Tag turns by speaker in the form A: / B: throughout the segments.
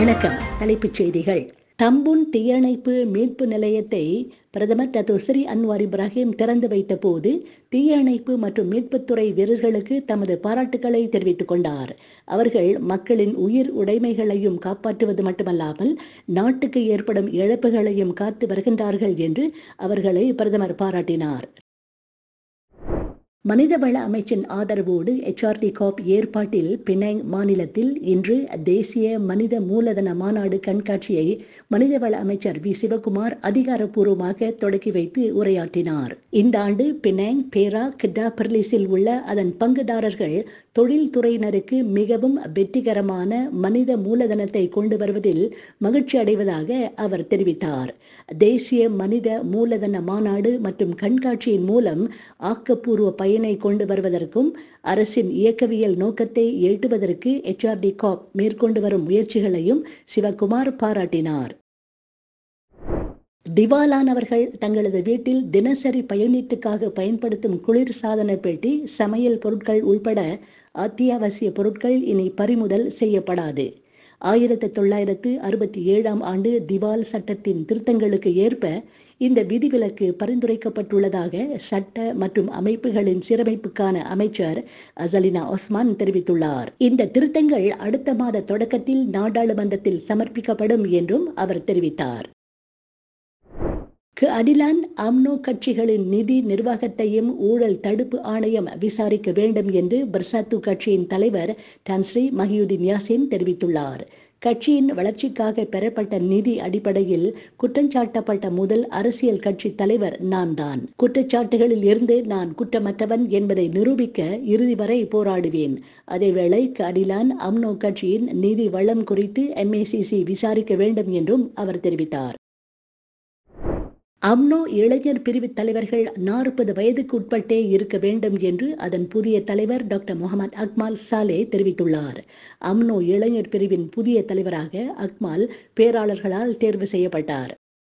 A: வணக்கம் தலைப்புச் செய்திகள் தம்புன் தீயணைப்பு மீட்பு நிலையத்தை பிரதமர் டத்து ஸ்ரீ அன்வார் இப்ராஹிம் திறந்து வைத்த போது தீயணைப்பு மற்றும் மீட்புத்துறை வீரர்களுக்கு தமது பாராட்டுக்களை தெரிவித்துக் கொண்டார் அவர்கள் மக்களின் உயிர் உடைமைகளையும் காப்பாற்றுவது மட்டுமல்லாமல் நாட்டுக்கு ஏற்படும் இழப்புகளையும் காத்து வருகின்றார்கள் என்று அவர்களை பிரதமர் பாராட்டினார் மனிதவள அமைச்சின் ஆதரவோடு எச்ஆர்டி காப் ஏற்பாட்டில் பினாங் மாநிலத்தில் இன்று தேசிய மனித மூலதன மாநாடு கண்காட்சியை மனிதவள அமைச்சர் வி சிவகுமார் அதிகாரப்பூர்வமாக தொடக்கி வைத்து உரையாற்றினார் இந்த ஆண்டு பினாங் பேரா கிட்டா பெர்லிஸில் உள்ள அதன் பங்குதாரர்கள் தொழில்துறையினருக்கு மிகவும் வெற்றிகரமான மனித மூலதனத்தை கொண்டு வருவதில் மகிழ்ச்சி அடைவதாக அவர் தெரிவித்தார் தேசிய மனித மூலதன மாநாடு மற்றும் கண்காட்சியின் மூலம் ஆக்கப்பூர்வ பயனை கொண்டு வருவதற்கும் அரசின் இயக்கவியல் நோக்கத்தை எட்டுவதற்கு எச்ஆர்டி காப் மேற்கொண்டு வரும் முயற்சிகளையும் சிவகுமார் பாராட்டினார் திவாலானவர்கள் தங்களது வீட்டில் தினசரி பயணீட்டுக்காக பயன்படுத்தும் குளிர் சாதன பெட்டி சமையல் பொருட்கள் உள்பட அத்தியாவசிய பொருட்கள் இனி பறிமுதல் செய்யப்படாது ஆயிரத்தி தொள்ளாயிரத்து அறுபத்தி ஏழாம் ஆண்டு திவால் சட்டத்தின் திருத்தங்களுக்கு ஏற்ப இந்த விதிவிலக்கு பரிந்துரைக்கப்பட்டுள்ளதாக சட்ட மற்றும் அமைப்புகளின் சீரமைப்புக்கான அமைச்சர் அசலினா ஒஸ்மான் தெரிவித்துள்ளார் இந்த திருத்தங்கள் அடுத்த மாத தொடக்கத்தில் நாடாளுமன்றத்தில் சமர்ப்பிக்கப்படும் என்றும் அவர் தெரிவித்தார் அடிலான் அம்னோ கட்சிகளின் நிதி நிர்வாகத்தையும் ஊழல் தடுப்பு ஆணையம் விசாரிக்க வேண்டும் என்று பர்சாத்து கட்சியின் தலைவர் டான்ஸ்ரீ மஹியுதீன் யாசின் தெரிவித்துள்ளார் கட்சியின் வளர்ச்சிக்காக பெறப்பட்ட நிதி அடிப்படையில் குற்றஞ்சாட்டப்பட்ட முதல் அரசியல் கட்சி தலைவர் நான் தான் குற்றச்சாட்டுகளில் இருந்து நான் குற்றமற்றவன் என்பதை நிரூபிக்க இறுதி வரை போராடுவேன் அதேவேளை அடிலான் அம்னோ கட்சியின் நிதி வளம் குறித்து எம்ஏசிசி விசாரிக்க வேண்டும் என்றும் அவர் தெரிவித்தார் அம்னோ இளைஞர் பிரிவு தலைவர்கள் நாற்பது வயதுக்கு உட்பட்டே இருக்க வேண்டும் என்று அதன் புதிய தலைவர் டாக்டர் முகமது அக்மால் சாலே தெரிவித்துள்ளார் அம்னோ இளைஞர் பிரிவின் புதிய தலைவராக அக்மால் பேராளர்களால் தேர்வு செய்யப்பட்டார்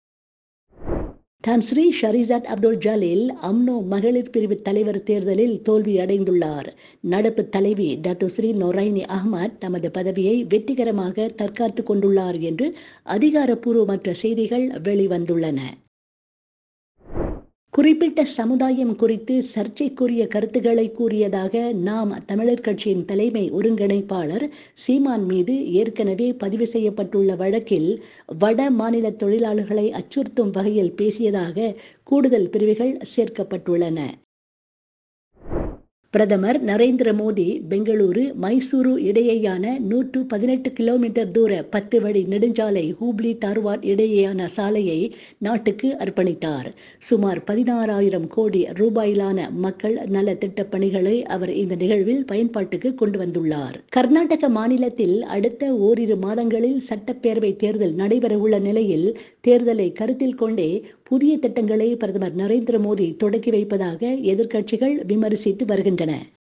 A: தான் Sri Shahrizat Abdul Jalil UMNO மகளிர் பிரிவு தலைவர் தேர்தலில் தோல்வி அடைந்துள்ளார் நடப்பு தலைவி டாக்டர் ஸ்ரீ நொரைனி அஹ்மத் தமது பதவியை வெற்றிகரமாக தற்காத்து கொண்டுள்ளார் என்று அதிகாரப்பூர்வமற்ற செய்திகள் வெளிவந்துள்ளன குறிப்பிட்ட சமுதாயம் குறித்து சர்ச்சைக்குரிய கருத்துக்களை கூறியதாக நாம் தமிழர் கட்சியின் தலைமை ஒருங்கிணைப்பாளர் சீமான் மீது ஏற்கனவே பதிவு செய்யப்பட்டுள்ள வழக்கில் வட மாநில தொழிலாளர்களை அச்சுறுத்தும் வகையில் பேசியதாக கூடுதல் பிரிவுகள் சேர்க்கப்பட்டுள்ளன பிரதமர் நரேந்திர மோடி பெங்களூரு மைசூரு இடையேயான நூற்று பதினெட்டு கிலோமீட்டர் தூர பத்து வழி நெடுஞ்சாலை ஹூப்ளி தார்வாட் இடையேயான சாலையை நாட்டுக்கு அர்ப்பணித்தார் சுமார் பதினாறாயிரம் கோடி ரூபாயிலான மக்கள் நல திட்டப் பணிகளை அவர் இந்த நிகழ்வில் பயன்பாட்டுக்கு கொண்டு வந்துள்ளார் கர்நாடக மாநிலத்தில் அடுத்த ஓரிரு மாதங்களில் சட்டப்பேரவை தேர்தல் நடைபெறவுள்ள நிலையில் தேர்தலை கருத்தில் கொண்டே புதிய திட்டங்களை பிரதமர் நரேந்திர மோடி தொடக்கி வைப்பதாக எதிர்க்கட்சிகள் விமர்சித்து வருகின்றன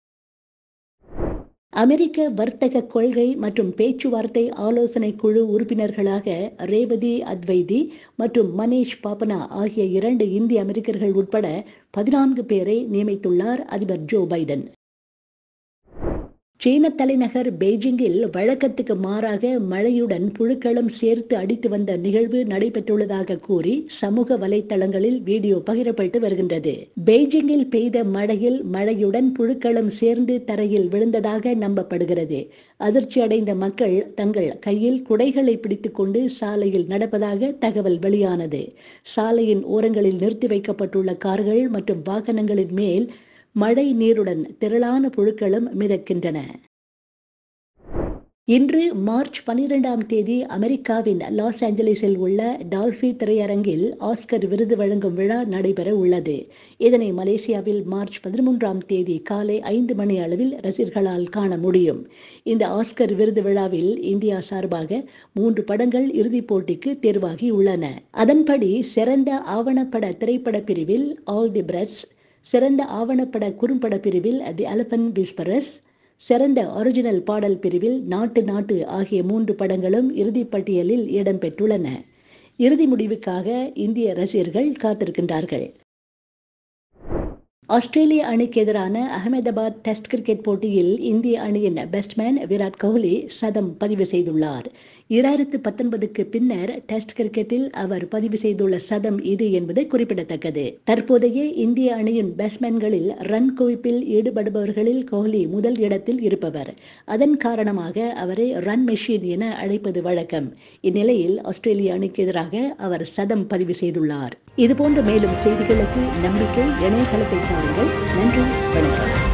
A: அமெரிக்க வர்த்தக கொள்கை மற்றும் பேச்சுவார்த்தை ஆலோசனை குழு உறுப்பினர்களாக ரேவதி அத்வைதி மற்றும் மனேஷ் பாப்பனா ஆகிய இரண்டு இந்திய அமெரிக்கர்கள் உட்பட பதினான்கு பேரை நியமித்துள்ளார் அதிபர் ஜோ பைடன் சீன தலைநகர் பெய்ஜிங்கில் வழக்கத்துக்கு மாறாக மழையுடன் புழுக்களும் சேர்த்து அடித்து வந்த நிகழ்வு நடைபெற்றுள்ளதாக கூறி சமூக வலைத்தளங்களில் வீடியோ பகிரப்பட்டு வருகின்றது பெய்ஜிங்கில் பெய்த மழையில் மழையுடன் புழுக்களும் சேர்ந்து தரையில் விழுந்ததாக நம்பப்படுகிறது அதிர்ச்சி அடைந்த மக்கள் தங்கள் கையில் குடைகளை பிடித்துக்கொண்டு சாலையில் நடப்பதாக தகவல் வெளியானது சாலையின் ஓரங்களில் நிறுத்தி வைக்கப்பட்டுள்ள கார்கள் மற்றும் வாகனங்களின் மேல் மழை நீருடன் திரளான புழுக்களும் மிதக்கின்றன இன்று மார்ச் பனிரெண்டாம் தேதி அமெரிக்காவின் லாஸ் ஏஞ்சலிஸில் உள்ள டால்ஃபி திரையரங்கில் ஆஸ்கர் விருது வழங்கும் விழா நடைபெற உள்ளது இதனை மலேசியாவில் மார்ச் பதிமூன்றாம் தேதி காலை ஐந்து மணி அளவில் ரசிகர்களால் காண முடியும் இந்த ஆஸ்கர் விருது விழாவில் இந்தியா சார்பாக மூன்று படங்கள் இறுதிப் போட்டிக்கு தேர்வாகி உள்ளன அதன்படி சிறந்த ஆவணப்பட திரைப்பட பிரிவில் ஆல் தி பிரெட்ஸ் சிறந்த ஆவணப்பட குறும்பட பிரிவில் தி அலபன் விஸ்பரஸ் சிறந்த ஒரிஜினல் பாடல் பிரிவில் நாட்டு நாட்டு ஆகிய மூன்று படங்களும் இறுதிப் பட்டியலில் இடம்பெற்றுள்ளன இறுதி முடிவுக்காக இந்திய ரசிகர்கள் காத்திருக்கின்றார்கள் ஆஸ்திரேலிய அணிக்கு எதிரான அகமதாபாத் டெஸ்ட் கிரிக்கெட் போட்டியில் இந்திய அணியின் பெஸ்ட்மேன் விராட் கோஹ்லி சதம் பதிவு செய்துள்ளார் இரண்டாயிரத்து பத்தொன்பதுக்கு பின்னர் டெஸ்ட் கிரிக்கெட்டில் அவர் பதிவு செய்துள்ள சதம் இது என்பது குறிப்பிடத்தக்கது தற்போதைய இந்திய அணியின் பேட்ஸ்மேன்களில் ரன் குவிப்பில் ஈடுபடுபவர்களில் கோஹ்லி முதல் இடத்தில் இருப்பவர் அதன் காரணமாக அவரை ரன் மெஷின் என அழைப்பது வழக்கம் இந்நிலையில் ஆஸ்திரேலிய அணிக்கு எதிராக அவர் சதம் பதிவு செய்துள்ளார் இதுபோன்ற மேலும் செய்திகளுக்கு நம்பிக்கை இணையதளத்தை பாருங்கள் நன்றி வணக்கம்